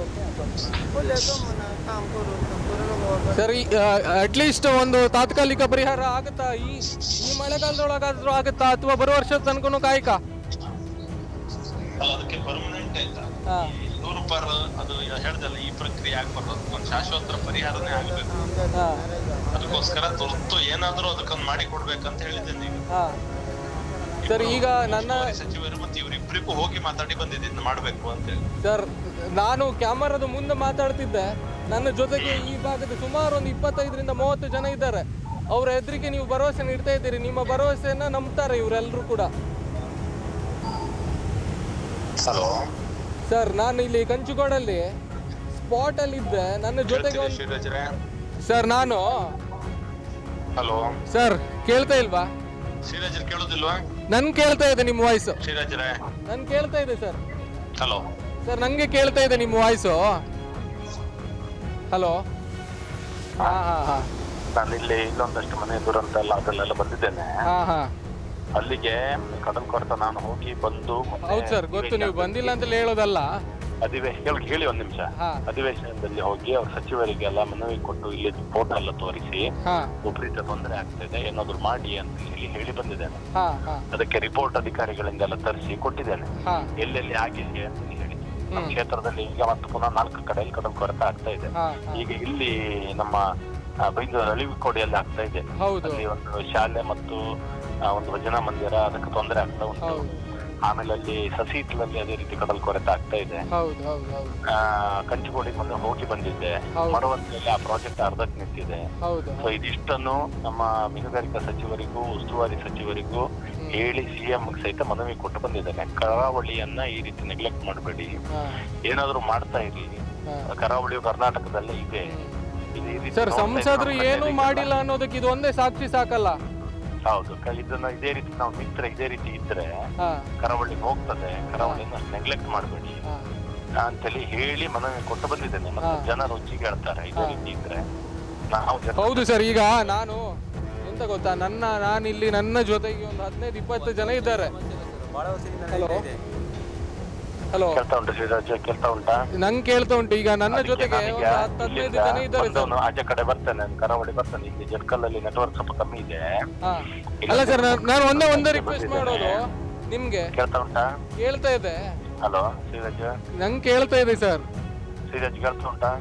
Speaker 1: ಸರ್ ಅಟ್ಲೀಸ್ಟ್ ಒಂದು ತಾತ್ಕಾಲಿಕ ಪರಿಹಾರ ಆಗುತ್ತಾ ಈ ಈ ಮಳೆಗಾಲದೊಳಗಾದ್ರೂ ಆಗುತ್ತಾ ಅಥವಾ ಬರುವ ವರ್ಷದ ತನಕನೂ ಕಾಯ್ಕ
Speaker 3: ಅಲ್ಲ ಅದಕ್ಕೆ ಪರ್ಮನೆಂಟ್ ಆಯ್ತಾ
Speaker 1: ಹಾ
Speaker 3: ನೂರು ಪರ್ ಅದು ಹೇಳ್ದಲ್ಲ ಈ ಪ್ರಕ್ರಿಯೆ ಆಗ್ಬಾರ್ದು ಅದಕ್ಕೊಂದು ಶಾಶ್ವತ ಪರಿಹಾರನೇ ಆಗ್ಬೇಕು
Speaker 1: ಹಾ
Speaker 3: ಅದಕ್ಕೋಸ್ಕರ ತುರ್ತು ಏನಾದ್ರೂ ಅದಕ್ಕೊಂದು ಮಾಡಿ ಕೊಡ್ಬೇಕಂತ ಹೇಳಿದ್ದೇನೆ ಈಗ
Speaker 1: ಹಾ ಸರ್ ಈಗ ನನ್ನ
Speaker 3: ಉಸ್ತುವಾರಿ ಸಚಿವರು ಮತ್ತೆ ಇವರಿಬ್ಬರಿಗೂ ಹೋಗಿ ಮಾತಾಡಿ ಬಂದಿದ್ದೀನಿ ಮಾಡ್ಬೇಕು ಅಂತ ಹೇಳಿ
Speaker 1: ಸರ್ ನಾನು ಕ್ಯಾಮರಾದ ಮುಂದೆ ಮಾತಾಡ್ತಿದ್ದೆ ನನ್ನ ಜೊತೆಗೆ ಈ ಭಾಗದ ಸುಮಾರು ಒಂದು ಇಪ್ಪತ್ತೈದರಿಂದ ಮೂವತ್ತು ಜನ ಇದ್ದಾರೆ ಅವ್ರ ಎದುರಿಗೆ ನೀವು ಭರವಸೆ ನೀಡ್ತಾ ಇದ್ದೀರಿ ನಿಮ್ಮ ಭರವಸೆಯನ್ನ ನಂಬ್ತಾರೆ ಇವರೆಲ್ಲರೂ ಕೂಡ
Speaker 3: ಹಲೋ
Speaker 1: ಸರ್ ನಾನು ಇಲ್ಲಿ ಕಂಚುಗೋಡಲ್ಲಿ ಸ್ಪಾಟ್ ಅಲ್ಲಿ ಇದ್ದೆ ನನ್ನ ಜೊತೆಗೆ ಒಂದು
Speaker 3: ಶಿವರಾಜ್ರೆ
Speaker 1: ಸರ್ ನಾನು
Speaker 3: ಹಲೋ
Speaker 1: ಸರ್ ಕೇಳ್ತಾ ಇಲ್ವಾ
Speaker 3: ಶಿವರಾಜ್ರೆ ಕೇಳೋದಿಲ್ವಾ
Speaker 1: ನನ್ ಕೇಳ್ತಾ ಇದೆ ನಿಮ್ಮ ವಾಯ್ಸು
Speaker 3: ಶಿವರಾಜ್ರೆ
Speaker 1: ನನ್ ಕೇಳ್ತಾ ಇದೆ ಸರ್
Speaker 3: ಹಲೋ
Speaker 1: ಸರ್ ನಂಗೆ ಕೇಳ್ತಾ ಇದೆ ನಿಮ್ಮ ವಾಯ್ಸು ಹಲೋ ಹಾ ಹಾ ಹಾ
Speaker 3: ನಾನು ಇಲ್ಲಿ ಇಲ್ಲೊಂದಷ್ಟು ಮನೆ ದುರಂತ ಎಲ್ಲ ಅದಲ್ಲೆಲ್ಲ ಬಂದಿದ್ದೇನೆ
Speaker 1: ಹಾ ಹಾ
Speaker 3: ಅಲ್ಲಿಗೆ ಕಡಲ್ ಕೊರತ ನಾನು ಹೋಗಿ ಬಂದು ಮೊನ್ನೆ
Speaker 1: ಹೌದು ಸರ್ ಗೊತ್ತು ನೀವು ಬಂದಿಲ್ಲ ಅಂತ ಹೇಳೋದಲ್ಲ
Speaker 3: ಅಧಿವೇಶ ಹೇಳಿ ಹೇಳಿ ಒಂದ್ ನಿಮಿಷ
Speaker 1: ಹಾ.
Speaker 3: ಅಧಿವೇಶನದಲ್ಲಿ ಹೋಗಿ ಅವ್ರ ಸಚಿವರಿಗೆಲ್ಲ ಮನವಿ ಕೊಟ್ಟು ಇಲ್ಲಿ ಫೋಟೋ ಎಲ್ಲ ತೋರಿಸಿ
Speaker 1: ಹಾ
Speaker 3: ವಿಪರೀತ ತೊಂದರೆ ಆಗ್ತಿದೆ ಏನಾದ್ರು ಮಾಡಿ ಅಂತ ಹೇಳಿ ಹೇಳಿ ಬಂದಿದ್ದೇನೆ
Speaker 1: ಹಾ ಹಾ
Speaker 3: ಅದಕ್ಕೆ ರಿಪೋರ್ಟ್ ಅಧಿಕಾರಿಗಳಿಂದೆಲ್ಲ ತರಿಸಿ ಕೊಟ್ಟಿದ್ದೇನೆ
Speaker 1: ಹಾ
Speaker 3: ಎಲ್ಲೆಲ್ಲಿ ಆಗಿದೆ ಅಂತ ಹೇಳಿ ನಮ್ಮ
Speaker 1: ಹ್ಮ್.
Speaker 3: ಕ್ಷೇತ್ರದಲ್ಲಿ ಈಗ ಮತ್ತು ಪುನಃ ನಾಲ್ಕು ಕಡೆಯಲ್ಲಿ ಕಡಲ್ ಕೊರತೆ ಆಗ್ತಾ ಇದೆ
Speaker 1: ಹಾ ಹಾ
Speaker 3: ಈಗ ಇಲ್ಲಿ ನಮ್ಮ ಆ, ಬೈಂದೂರು ಅಳಿವಿಕೋಡಿಯಲ್ಲಿ ಆಗ್ತಾ ಇದೆ
Speaker 1: ಹೌದು
Speaker 3: ಅಲ್ಲಿ ಒಂದು ಶಾಲೆ ಮತ್ತು ಆ, ಒಂದು ಭಜನಾ ಮಂದಿರ ಅದಕ್ಕೆ ತೊಂದರೆ ಆಗ್ತಾ ಉಂಟು
Speaker 1: ಹೌದು
Speaker 3: ಆಮೇಲೆ ಅಲ್ಲಿ ಸಸೀಟ್ಲಲ್ಲಿ ಅದೇ ರೀತಿ ಕಡಲ್ ಕೊರತೆ ಆಗ್ತಾ ಇದೆ
Speaker 1: ಹೌದು ಹೌದು ಹೌದು
Speaker 3: ಆ, ಕಂಚಿಕೋಡಿಗೆ ಮೊನ್ನೆ ಹೋಗಿ ಬಂದಿದ್ದೆ
Speaker 1: ಹೌದು.
Speaker 3: ಮರವಂತೆಯಲ್ಲಿ ಆ ಪ್ರಾಜೆಕ್ಟ್ ಅರ್ಧಕ್ಕೆ ನಿಂತಿದೆ
Speaker 1: ಹೌದು
Speaker 3: ಸೊ ಇದಿಷ್ಟನ್ನು ನಮ್ಮ ಮೀನುಗಾರಿಕಾ ಸಚಿವರಿಗೂ ಉಸ್ತುವಾರಿ ಸಚಿವರಿಗೂ ಹೇಳಿ ಸಿಎಂ ಸಹಿತ ಮನವಿ ಕೊಟ್ಟು ಬಂದಿದ್ದೇನೆ ಕರಾವಳಿಯನ್ನ ಈ ರೀತಿ ನೆಗ್ಲೆಕ್ಟ್ ಮಾಡಬೇಡಿ
Speaker 1: ಹಾ
Speaker 3: ಏನಾದ್ರೂ ಮಾಡ್ತಾ ಇರಿ
Speaker 1: ಹಾ
Speaker 3: ಕರಾವಳಿಯು ಕರ್ನಾಟಕದಲ್ಲೇ ಇದೆ ಇದು ಈ ರೀತಿ
Speaker 1: ಸರ್
Speaker 3: ನೋಡ್ತಾ ಇದ್ರೆ
Speaker 1: ಸಂಸದರು
Speaker 3: ನಮ್ಮ
Speaker 1: ಏನು
Speaker 3: ಕಣ್ಣೆದುರಿಗೆ
Speaker 1: ಮಾಡಿಲ್ಲ ಅನ್ನೋದಕ್ಕೆ ಇದು ಒಂದೇ ಸಾಕ್ಷಿ ಸಾಕಲ್ಲ
Speaker 3: ಹೌದು ಕ- ಇದನ್ನ ಇದೇ ರೀತಿ ನಾವು ನಿಂತ್ರೆ ಇದೇ ರೀತಿ ಇದ್ರೆ
Speaker 1: ಹಾ
Speaker 3: ಕರಾವಳಿಗೆ ಹೋಗ್ತದೆ ಕರಾವಳಿನ ನೆಗ್ಲೆಕ್ಟ್ ಮಾಡಬೇಡಿ
Speaker 1: ಹಾ
Speaker 3: ಅಂತೇಳಿ ಹೇಳಿ ಮನವಿ ಕೊಟ್ಟು ಬಂದಿದ್ದೇನೆ ಮತ್ತೆ
Speaker 1: ಹಾ.
Speaker 3: ಜನರು ರುಚಿಗೆ ಹೇಳ್ತಾರೆ ಇದೇ
Speaker 1: ಹಾ.
Speaker 3: ರೀತಿ ಇದ್ರೆ ನಾವು ಜನ
Speaker 1: ಹೌದು ಸರ್ ಈಗ ನಾನು ಎಂತ ಗೊತ್ತಾ ನನ್ನ ನಾನು ಇಲ್ಲಿ ನನ್ನ ಜೊತೆಗೆ ಒಂದು ಹದಿನೈದು ಇಪ್ಪತ್ತು ಜನ ಇದ್ದಾರೆ
Speaker 2: ಬಹಳ ವರ್ಷದಿಂದ
Speaker 1: Hello?
Speaker 2: ನಡೀತಾ ಇದೆ.
Speaker 1: ಹಲೋ
Speaker 3: ಕೇಳ್ತಾ ಉಂಟು ಶ್ರೀರಾಜ್ ಕೇಳ್ತಾ ಉಂಟಾ
Speaker 1: ನಂಗೆ ಕೇಳ್ತಾ ಉಂಟು ಈಗ ನನ್ನ
Speaker 3: ಅದಕ್ಕೆ
Speaker 1: ಜೊತೆಗೆ
Speaker 3: ನಾನೀಗ
Speaker 1: ಒಂದು ಹತ್ತು ಹದಿನೈದು
Speaker 3: ಇಲ್ಲಿಂದ
Speaker 1: ಜನ ಇದ್ದಾರೆ ಸರ್
Speaker 3: ಬಂದವನು ಆಚೆ ಕಡೆ ಬರ್ತೇನೆ ನಾನು ಕರಾವಳಿ ಬರ್ತೇನೆ ಇಲ್ಲಿ ಜಡ್ಕಲ್ಲಲ್ಲಿ ನೆಟ್ವರ್ಕ್ ಸ್ವಲ್ಪ ಕಮ್ಮಿ ಇದೆ
Speaker 1: ಹಾ ಅಲ್ಲ ಸರ್ ನಾನು ಒಂದೇ ಒಂದೇ ರಿಕ್ವೆಸ್ಟ್ ಮಾಡೋದು ನಿಮ್ಗೆ
Speaker 3: ಕೇಳ್ತಾ ಉಂಟಾ
Speaker 1: ಕೇಳ್ತಾ ಇದೆ
Speaker 3: ಹಲೋ ಶ್ರೀರಾಜ್
Speaker 1: ನಂಗೆ ಕೇಳ್ತಾ ಇದೆ ಸರ್
Speaker 3: ಶ್ರೀರಾಜ್ ಕೇಳ್ತಾ ಉಂಟಾ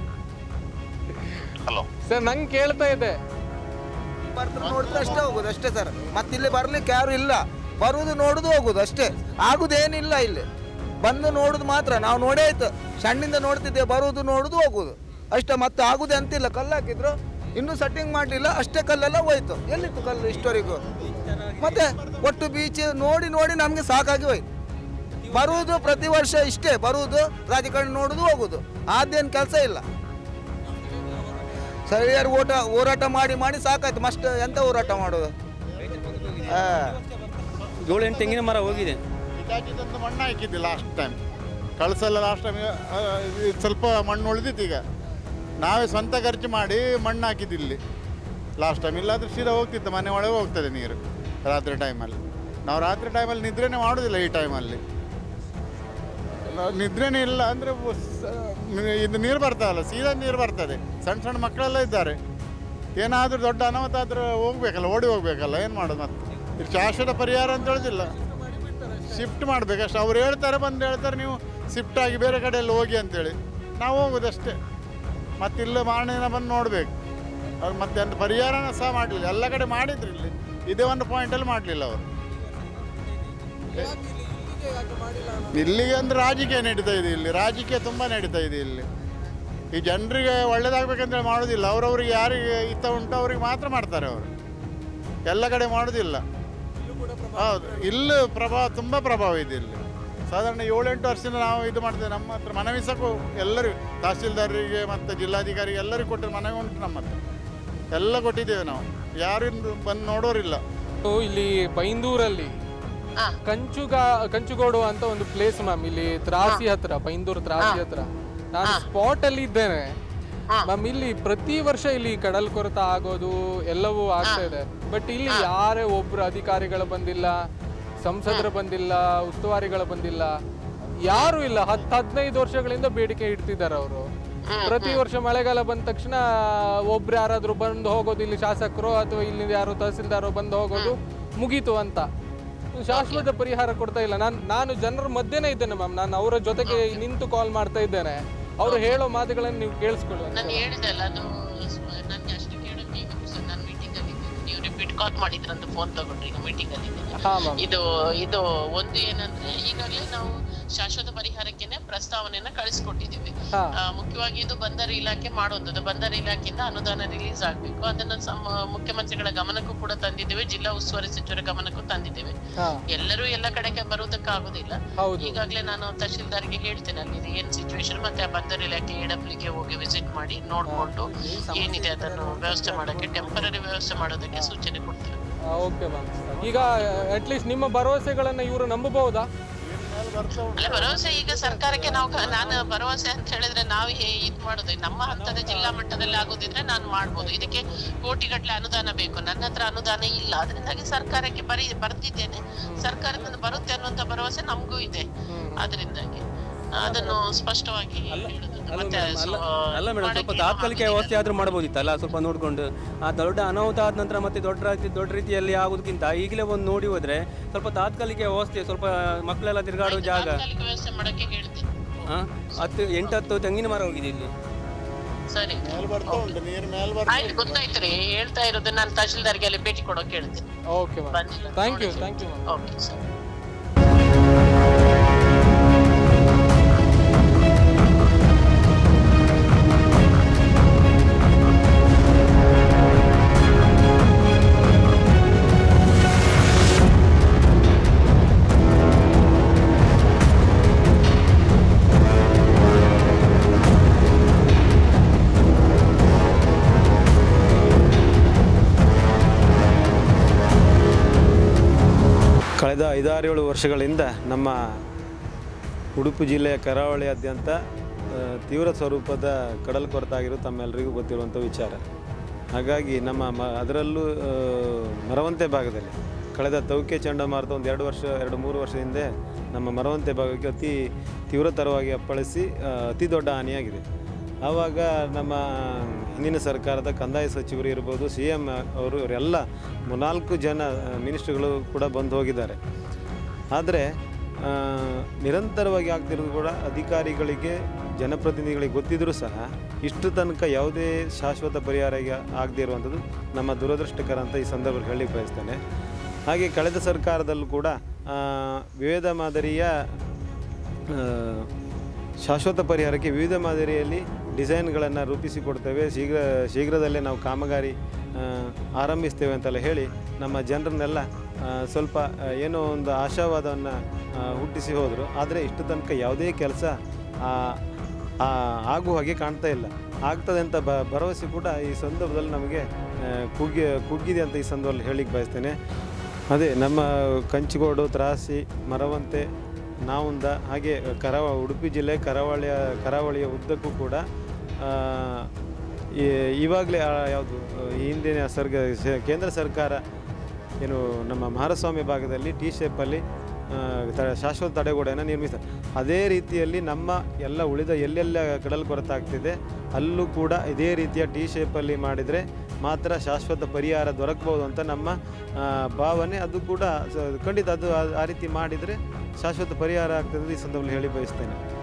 Speaker 3: ಹಲೋ
Speaker 1: ಸರ್ ನಂಗೆ ಕೇಳ್ತಾ ಇದೆ
Speaker 7: ಬರ್ತಾರೆ ನೋಡಿದ್ರೆ ಅಷ್ಟೇ ಹೋಗೋದು ಅಷ್ಟೇ ಸರ್ ಮತ್ತೆ ಇಲ್ಲಿ ಬರ್ಲಿಕ್ಕೆ ಯಾರು ಇಲ್ಲ ಬರುವುದು ನೋಡುದು ಹೋಗುದು ಅಷ್ಟೇ ಆಗುದೇನಿಲ್ಲ ಇಲ್ಲಿ ಬಂದು ನೋಡುದು ಮಾತ್ರ ನಾವು ನೋಡೇ ಆಯ್ತು ಸಣ್ಣಿಂದ ನೋಡ್ತಿದ್ದೇವೆ ಬರುವುದು ನೋಡುದು ಹೋಗುದು ಅಷ್ಟೇ ಮತ್ತೆ ಆಗುದೇ ಅಂತಿಲ್ಲ ಕಲ್ಲು ಹಾಕಿದ್ರು ಇನ್ನೂ ಸೆಟ್ಟಿಂಗ್ ಮಾಡಲಿಲ್ಲ ಅಷ್ಟೇ ಕಲ್ಲೆಲ್ಲ ಹೋಯ್ತು ಎಲ್ಲಿತ್ತು ಕಲ್ಲು ಇಷ್ಟವರೆಗೂ ಮತ್ತೆ ಒಟ್ಟು ಬೀಚ್ ನೋಡಿ ನೋಡಿ ನಮಗೆ ಸಾಕಾಗಿ ಹೋಯ್ತು ಬರುವುದು ಪ್ರತಿ ವರ್ಷ ಇಷ್ಟೇ ಬರುವುದು ರಾಜಕಾರಣ ನೋಡುದು ಹೋಗುದು ಆದ್ದೇನು ಕೆಲಸ ಇಲ್ಲ ಸರಿಯಾಗಿ ಓಟ ಹೋರಾಟ ಮಾಡಿ ಮಾಡಿ ಸಾಕಾಯ್ತು ಮಸ್ಟ್ ಎಂತ ಹೋರಾಟ ಮಾಡೋದು ಆ.
Speaker 2: ಏಳು ಎಂಟು ತೆಂಗಿನ ಮರ ಹೋಗಿದೆ
Speaker 5: ಇದಾಚಿದಂತ ಮಣ್ಣು ಹಾಕಿದ್ದೆ ಲಾಸ್ಟ್ ಟೈಮ್ ಕಳಸಲ್ಲ ಲಾಸ್ಟ್ ಟೈಮ್ ಸ್ವಲ್ಪ ಮಣ್ಣು ಉಳಿದಿತ್ತು ಈಗ ನಾವೇ ಸ್ವಂತ ಖರ್ಚು ಮಾಡಿ ಮಣ್ಣು ಹಾಕಿದ್ದು ಇಲ್ಲಿ ಲಾಸ್ಟ್ ಟೈಮ್ ಇಲ್ಲಾಂದ್ರೆ ಸೀದಾ ಹೋಗ್ತಿತ್ತು ಮನೆ ಒಳಗೆ ಹೋಗ್ತದೆ ನೀರು ರಾತ್ರಿ ಟೈಮಲ್ಲಿ ನಾವು ರಾತ್ರಿ ಟೈಮಲ್ಲಿ ನಿದ್ರೆನೇ ಮಾಡೋದಿಲ್ಲ ಈ ಟೈಮಲ್ಲಿ ನಾವು ನಿದ್ರೆನೇ ಇಲ್ಲ ಅಂದರೆ ಇದು ನೀರು ಬರ್ತಾವಲ್ಲ ಸೀದಾ ನೀರು ಬರ್ತದೆ ಸಣ್ಣ ಸಣ್ಣ ಮಕ್ಕಳೆಲ್ಲ ಇದ್ದಾರೆ ಏನಾದರೂ ದೊಡ್ಡ ಅನಾಹುತ ಆದ್ರೆ ಹೋಗ್ಬೇಕಲ್ಲ ಓಡಿ ಹೋಗ್ಬೇಕಲ್ಲ ಏನು ಮಾಡೋದು ಮತ್ತೆ ಇದು ಶಾಶ್ವತ ಪರಿಹಾರ ಅಂತ ಹೇಳೋದಿಲ್ಲ ಶಿಫ್ಟ್ ಮಾಡಬೇಕಷ್ಟು ಅವ್ರು ಹೇಳ್ತಾರೆ ಬಂದು ಹೇಳ್ತಾರೆ ನೀವು ಶಿಫ್ಟ್ ಆಗಿ ಬೇರೆ ಕಡೆಯಲ್ಲಿ ಹೋಗಿ ಅಂತೇಳಿ ನಾವು ಹೋಗೋದಷ್ಟೇ ಮತ್ತಿಲ್ಲ ಮಾರನೇನ ಬಂದು ನೋಡಬೇಕು ಅವ್ರು ಮತ್ತೆ ಅಂತ ಪರಿಹಾರನ ಸಹ ಮಾಡಲಿಲ್ಲ ಎಲ್ಲ ಕಡೆ ಮಾಡಿದ್ರು ಇಲ್ಲಿ ಇದೇ ಒಂದು ಪಾಯಿಂಟಲ್ಲಿ ಮಾಡಲಿಲ್ಲ ಅವರು ಇಲ್ಲಿಗೆ ಅಂದ್ರೆ ರಾಜಕೀಯ ನಡೀತಾ ಇದೆ ಇಲ್ಲಿ ರಾಜಕೀಯ ತುಂಬ ನಡೀತಾ ಇದೆ ಇಲ್ಲಿ ಈ ಜನರಿಗೆ ಒಳ್ಳೇದಾಗಬೇಕಂತೇಳಿ ಮಾಡೋದಿಲ್ಲ ಅವ್ರವ್ರಿಗೆ ಯಾರಿಗೆ ಇಷ್ಟ ಉಂಟು ಅವ್ರಿಗೆ ಮಾತ್ರ ಮಾಡ್ತಾರೆ ಅವರು ಎಲ್ಲ ಕಡೆ ಮಾಡೋದಿಲ್ಲ ಹೌದು ಇಲ್ಲಿ ಪ್ರಭಾವ ತುಂಬ ಪ್ರಭಾವ ಇದೆ ಇಲ್ಲಿ ಸಾಧಾರಣ ಏಳೆಂಟು ವರ್ಷದಿಂದ ನಾವು ಇದು ಮಾಡ್ತೇವೆ ನಮ್ಮ ಹತ್ರ ಮನವಿ ಸಹ ಕೊ- ಎಲ್ಲರಿಗೂ ತಹಸೀಲ್ದಾರರಿಗೆ ಮತ್ತು ಜಿಲ್ಲಾಧಿಕಾರಿಗೆ ಎಲ್ಲರಿಗೂ ಕೊಟ್ಟಿರೋ ಮನವಿ ಉಂಟು ನಮ್ಮ ಹತ್ರ ಎಲ್ಲ ಕೊಟ್ಟಿದ್ದೇವೆ ನಾವು ಯಾರು ಇನ್ನು ಬಂದು ನೋಡೋರಿಲ್ಲ
Speaker 1: ಸೊ ಇಲ್ಲಿ ಬೈಂದೂರಲ್ಲಿ
Speaker 4: ಹಾ.
Speaker 1: ಕಂಚುಗ ಕಂಚುಗೋಡು ಅಂತ ಒಂದು ಪ್ಲೇಸ್ ಮ್ಯಾಮ್ ಇಲ್ಲಿ ತ್ರಾಸಿ ಹತ್ರ ಬೈಂದೂರು ತ್ರಾಸಿ ಹತ್ರ ನಾನು ಸ್ಪಾಟ್ ಅಲ್ಲಿ ಇದ್ದೇನೆ ಮ್ಯಾಮ್ ಇಲ್ಲಿ ಪ್ರತಿ ವರ್ಷ ಇಲ್ಲಿ ಕಡಲ್ ಕೊರೆತ ಆಗೋದು ಎಲ್ಲವೂ ಆಗ್ತಾ ಇದೆ ಬಟ್ ಇಲ್ಲಿ ಯಾರೇ ಒಬ್ರು ಅಧಿಕಾರಿಗಳು ಬಂದಿಲ್ಲ ಸಂಸದರು ಬಂದಿಲ್ಲ ಉಸ್ತುವಾರಿಗಳು ಬಂದಿಲ್ಲ ಯಾರು ಇಲ್ಲ ಹತ್ತು ಹದಿನೈದು ವರ್ಷಗಳಿಂದ ಬೇಡಿಕೆ ಇಡ್ತಿದ್ದಾರೆ ಅವರು ಪ್ರತಿ ವರ್ಷ ಮಳೆಗಾಲ ಬಂದ ತಕ್ಷಣ ಒಬ್ರು ಯಾರಾದ್ರೂ ಬಂದು ಹೋಗೋದು ಇಲ್ಲಿ ಶಾಸಕರು ಅಥವಾ ಇಲ್ಲಿ ಯಾರು ತಹಸೀಲ್ದಾರು ಬಂದು ಹೋಗೋದು ಮುಗೀತು ಅಂತ ಶಾಶ್ವತ ಪರಿಹಾರ ಕೊಡ್ತಾ ಇಲ್ಲ ನಾನು ನಾನು ಜನರ ಮಧ್ಯೆನೇ ಇದ್ದೇನೆ ಮ್ಯಾಮ್ ನಾನು ಅವರ ಜೊತೆಗೆ ನಿಂತು ಕಾಲ್ ಮಾಡ್ತಾ ಇದ್ದೇನೆ ಅವರು ಹೇಳೋ ಮಾತುಗಳನ್ನು ನೀವು ಕೇಳಿಸ್ಕೊಳ್ಳಿ ಅಂತ.
Speaker 4: ನಾನು ಹೇಳಿದೆಲ್ಲ ಅದು ನನಗೆ ಅಷ್ಟು ಕೇಳೋಕೆ ಈಗ ಸರ್ ನಾನು ಮೀಟಿಂಗ್ ಅಲ್ಲಿ ಇದ್ದೀನಿ ನೀವು ರಿಪೀಟ್ ಕಾಲ್ ಮಾಡಿದ್ರಂತ ಫೋನ್ ತಗೊಂಡ್ರಿ ಈಗ ಮೀಟಿಂಗ್ ಅಲ್ಲಿ ಇದ್ದೀನಿ
Speaker 1: ಹಾ ಮ್ಯಾಮ್
Speaker 4: ಇದು ಇದು ಒಂದು ಏನಂದ್ರೆ ಈಗಾಗಲೇ ನಾವು ಶಾಶ್ವತ ಪರಿಹಾರಕ್ಕೆನೆ ಪ್ರಸ್ತಾವನೆಯನ್ನ ಕಳಿಸ್ಕೊಟ್ಟಿದ್ದೀವಿ
Speaker 1: ಹಾ.
Speaker 4: ಆ, ಮುಖ್ಯವಾಗಿ ಇದು ಬಂದರು ಇಲಾಖೆ ಮಾಡೋದು ಬಂದರು ಇಲಾಖೆಯಿಂದ ಅನುದಾನ ರಿಲೀಸ್ ಆಗ್ಬೇಕು ಅದನ್ನ ಸಮ ಮುಖ್ಯಮಂತ್ರಿಗಳ ಗಮನಕ್ಕೂ ಕೂಡ ತಂದಿದ್ದೇವೆ ಜಿಲ್ಲಾ ಉಸ್ತುವಾರಿ ಸಚಿವರ ಗಮನಕ್ಕೂ ತಂದಿದ್ದೇವೆ
Speaker 1: ಹಾ
Speaker 4: ಎಲ್ಲರೂ ಎಲ್ಲ ಕಡೆಗೆ ಬರುವುದಕ್ಕಾಗುದಿಲ್ಲ
Speaker 1: ಹೌದು
Speaker 4: ಈಗಾಗಲೇ ನಾನು ತಹಶೀಲ್ದಾರ್ಗೆ ಹೇಳ್ತೇನೆ ಅಲ್ಲಿ ಇದು ಏನ್ ಸಿಚುವೇಶನ್ ಮತ್ತೆ ಆ ಬಂದರು ಇಲಾಖೆ ಎಡಬ್ಲಿಗೆ ಹೋಗಿ ವಿಸಿಟ್ ಮಾಡಿ ನೋಡ್ಕೊಂಡು ಏನಿದೆ ಅದನ್ನು ವ್ಯವಸ್ಥೆ ಮಾಡಕ್ಕೆ ಟೆಂಪರರಿ ವ್ಯವಸ್ಥೆ ಮಾಡೋದಕ್ಕೆ ಸೂಚನೆ ಕೊಡ್ತೇವೆ
Speaker 1: ಓಕೆ ಮ್ಯಾಮ್ ಈಗ ಅಟ್ಲೀಸ್ಟ್ ನಿಮ್ಮ ಭರವಸೆಗಳನ್ನು ಇವರು ನಂಬಬಹುದಾ
Speaker 4: ಅಲ್ಲ ಭರವಸೆ ಈಗ ಸರ್ಕಾರಕ್ಕೆ ನಾವು ಕ- ನಾನು ಭರವಸೆ ಅಂತ ಹೇಳಿದ್ರೆ ನಾವು ಹೇ- ಇದ್ ಮಾಡುದು ನಮ್ಮ ಹಂತದ ಜಿಲ್ಲಾ ಮಟ್ಟದಲ್ಲಿ ಆಗೋದಿದ್ರೆ ನಾನು ಮಾಡ್ಬೋದು ಇದಕ್ಕೆ ಕೋಟಿಗಟ್ಟಲೆ ಅನುದಾನ ಬೇಕು ನನ್ನ ಹತ್ರ ಅನುದಾನ ಇಲ್ಲ ಅದರಿಂದಾಗಿ ಸರ್ಕಾರಕ್ಕೆ ಬರೀ ಬರ್ದಿದ್ದೇನೆ ಸರ್ಕಾರದಿಂದ ಬರುತ್ತೆ ಅನ್ನುವಂತ ಭರವಸೆ ನಮಗೂ ಇದೆ ಅದರಿಂದಾಗಿ ಅದನ್ನು ಸ್ಪಷ್ಟವಾಗಿ ಹೇಳುದು
Speaker 2: ಅಲ್ಲ
Speaker 4: ಮತ್ತೆ
Speaker 2: ಮೇಡಮ್ ಅಲ್ಲ
Speaker 4: ಸೊ-
Speaker 2: ಅಲ್ಲ ಮೇಡಮ್ ಸ್ವಲ್ಪ
Speaker 4: ಮಾಡಕ್ಕೆ
Speaker 2: ತಾತ್ಕಾಲಿಕ
Speaker 4: ನಾವು
Speaker 2: ವ್ಯವಸ್ಥೆ ಆದ್ರೂ ಮಾಡ್ಬೋದಿತ್ತಲ್ಲ ಸ್ವಲ್ಪ ನೋಡ್ಕೊಂಡು ಆ ದೊಡ್ಡ ಅನಾಹುತ ಆದ ನಂತರ ಮತ್ತೆ ದೊಡ್ಡ ರೀತಿ ದೊಡ್ಡ ರೀತಿಯಲ್ಲಿ ಆಗೋದಕ್ಕಿಂತ ಈಗಲೇ ಒಂದು ನೋಡಿ ಹೋದ್ರೆ ಸ್ವಲ್ಪ ತಾತ್ಕಾಲಿಕ ವ್ಯವಸ್ಥೆ ಸ್ವಲ್ಪ ಮಕ್ಕಳೆಲ್ಲ ತಿರುಗಾಡೋ ಜಾಗ
Speaker 4: ತಾತ್ಕಾಲಿಕ ವ್ಯವಸ್ಥೆ ಮಾಡಕ್ಕೆ ಹೇಳ್ತೀನಿ
Speaker 2: ಆ, ಹತ್ತು ಎಂಟು ಹತ್ತು ತೆಂಗಿನ ಮರ ಹೋಗಿದೆ ಇಲ್ಲಿ
Speaker 4: ಸರಿ
Speaker 5: ಮೇಲೆ ಬರ್ತಾ ಉಂಟು ನೀರು ಮೇಲೆ ಬರ್ತಾ
Speaker 4: ಆಯ್ತು ಗೊತ್ತಾಯ್ತು ರೀ ಹೇಳ್ತಾ ಇರೋದು ನಾನು ತಹಶೀಲ್ದಾರ್ಗೆ ಅಲ್ಲಿ ಭೇಟಿ ಕೊಡೋಕೆ ಹೇಳ್ತೀನಿ
Speaker 1: ಓಕೆ ಮ್ಯಾಮ್
Speaker 4: ಬಂದಿಲ್ಲ
Speaker 1: thank you thank you ma'am
Speaker 4: okay sir
Speaker 9: ಕಳೆದ ಐದಾರೇಳು ವರ್ಷಗಳಿಂದ ನಮ್ಮ ಉಡುಪಿ ಜಿಲ್ಲೆಯ ಕರಾವಳಿಯಾದ್ಯಂತ ಆ, ತೀವ್ರ ಸ್ವರೂಪದ ಕಡಲ್ ಕೊರತೆ ಆಗಿರೋದು ತಮ್ಮೆಲ್ಲರಿಗೂ ಗೊತ್ತಿರುವಂಥ ವಿಚಾರ ಹಾಗಾಗಿ ನಮ್ಮ ಮ ಅದರಲ್ಲೂ ಆ, ಮರವಂತೆ ಭಾಗದಲ್ಲಿ ಕಳೆದ ತೌಕೆ ಚಂಡಮಾರುತ ಒಂದು ಎರಡು ವರ್ಷ ಎರಡು ಮೂರು ವರ್ಷ ಹಿಂದೆ ನಮ್ಮ ಮರವಂತೆ ಭಾಗಕ್ಕೆ ಅತಿ ತೀವ್ರತರವಾಗಿ ಅಪ್ಪಳಿಸಿ ಆ, ಅತಿ ದೊಡ್ಡ ಹಾನಿಯಾಗಿದೆ ಆವಾಗ ನಮ್ಮ ಹಿಂದಿನ ಸರ್ಕಾರದ ಕಂದಾಯ ಸಚಿವರು ಇರ್ಬೋದು ಸಿ ಎಮ್ ಅವರು ಇವರೆಲ್ಲ ನಾಲ್ಕು ಜನ ಮಿನಿಸ್ಟ್ರುಗಳು ಕೂಡ ಬಂದು ಹೋಗಿದ್ದಾರೆ ಆದರೆ ಆ, ನಿರಂತರವಾಗಿ ಆಗ್ತಿರೋದು ಕೂಡ ಅಧಿಕಾರಿಗಳಿಗೆ ಜನಪ್ರತಿನಿಧಿಗಳಿಗೆ ಗೊತ್ತಿದ್ದರೂ ಸಹ ಇಷ್ಟು ತನಕ ಯಾವುದೇ ಶಾಶ್ವತ ಪರಿಹಾರ ಈಗ ಆಗದೇ ಇರುವಂಥದ್ದು ನಮ್ಮ ದುರದೃಷ್ಟಕರ ಅಂತ ಈ ಸಂದರ್ಭದಲ್ಲಿ ಹೇಳಲಿಕ್ಕೆ ಬಯಸ್ತೇನೆ ಹಾಗೆ ಕಳೆದ ಸರ್ಕಾರದಲ್ಲೂ ಕೂಡ ಆ, ವಿವಿಧ ಮಾದರಿಯ ಆ, ಶಾಶ್ವತ ಪರಿಹಾರಕ್ಕೆ ವಿವಿಧ ಮಾದರಿಯಲ್ಲಿ ಡಿಸೈನ್ಗಳನ್ನು ರೂಪಿಸಿಕೊಡ್ತೇವೆ ಶೀಘ್ರ ಶೀಘ್ರದಲ್ಲೇ ನಾವು ಕಾಮಗಾರಿ ಆ, ಆರಂಭಿಸ್ತೇವೆ ಅಂತೆಲ್ಲ ಹೇಳಿ ನಮ್ಮ ಜನರನ್ನೆಲ್ಲ ಆ, ಸ್ವಲ್ಪ ಆ, ಏನೋ ಒಂದು ಆಶಾವಾದವನ್ನು ಹುಟ್ಟಿಸಿ ಹೋದರು ಆದರೆ ಇಷ್ಟು ತನಕ ಯಾವುದೇ ಕೆಲಸ ಆಗುವ ಹಾಗೆ ಕಾಣ್ತಾ ಇಲ್ಲ ಆಗ್ತದೆ ಅಂತ ಬ ಭರವಸೆ ಕೂಡ ಈ ಸಂದರ್ಭದಲ್ಲಿ ನಮಗೆ ಆ, ಕುಗ್ಗಿ ಕುಗ್ಗಿದೆ ಅಂತ ಈ ಸಂದರ್ಭದಲ್ಲಿ ಹೇಳಿಕ್ಕೆ ಬಯಸ್ತೇನೆ ಅದೇ ನಮ್ಮ ಕಂಚಿಗೋಡು ತ್ರಾಸಿ ಮರವಂತೆ ನಾವುಂದ ಹಾಗೆ ಕರಾವ ಉಡುಪಿ ಜಿಲ್ಲೆ ಕರಾವಳಿಯ ಕರಾವಳಿಯ ಉದ್ದಕ್ಕೂ ಕೂಡ ಆ, ಇವಾಗಲೇ ಯಾವುದು ಈ ಹಿಂದಿನ ಸರ್ಗ ಸ- ಕೇಂದ್ರ ಸರ್ಕಾರ ಏನು ನಮ್ಮ ಮಹಾರಸ್ವಾಮಿ ಭಾಗದಲ್ಲಿ ಟಿ ಶೇಪಲ್ಲಿ ಆ, ತ- ಶಾಶ್ವತ ತಡೆಗೋಡೆಯನ್ನು ನಿರ್ಮಿಸ್ತಾರೆ ಅದೇ ರೀತಿಯಲ್ಲಿ ನಮ್ಮ ಎಲ್ಲ ಉಳಿದ ಎಲ್ಲೆಲ್ಲ ಕಡಲ್ ಕೊರತೆ ಆಗ್ತಿದೆ ಅಲ್ಲೂ ಕೂಡ ಇದೇ ರೀತಿಯ ಟಿ ಶೇಪಲ್ಲಿ ಮಾಡಿದರೆ ಮಾತ್ರ ಶಾಶ್ವತ ಪರಿಹಾರ ದೊರಕಬಹುದು ಅಂತ ನಮ್ಮ ಆ, ಭಾವನೆ ಅದು ಕೂಡ ಸ- ಖಂಡಿತ ಅದು ಆ- ಆ ರೀತಿ ಮಾಡಿದರೆ ಶಾಶ್ವತ ಪರಿಹಾರ ಆಗ್ತದೆ ಅಂತ ಈ ಸಂದರ್ಭದಲ್ಲಿ ಹೇಳಿ ಬಯಸ್ತೇನೆ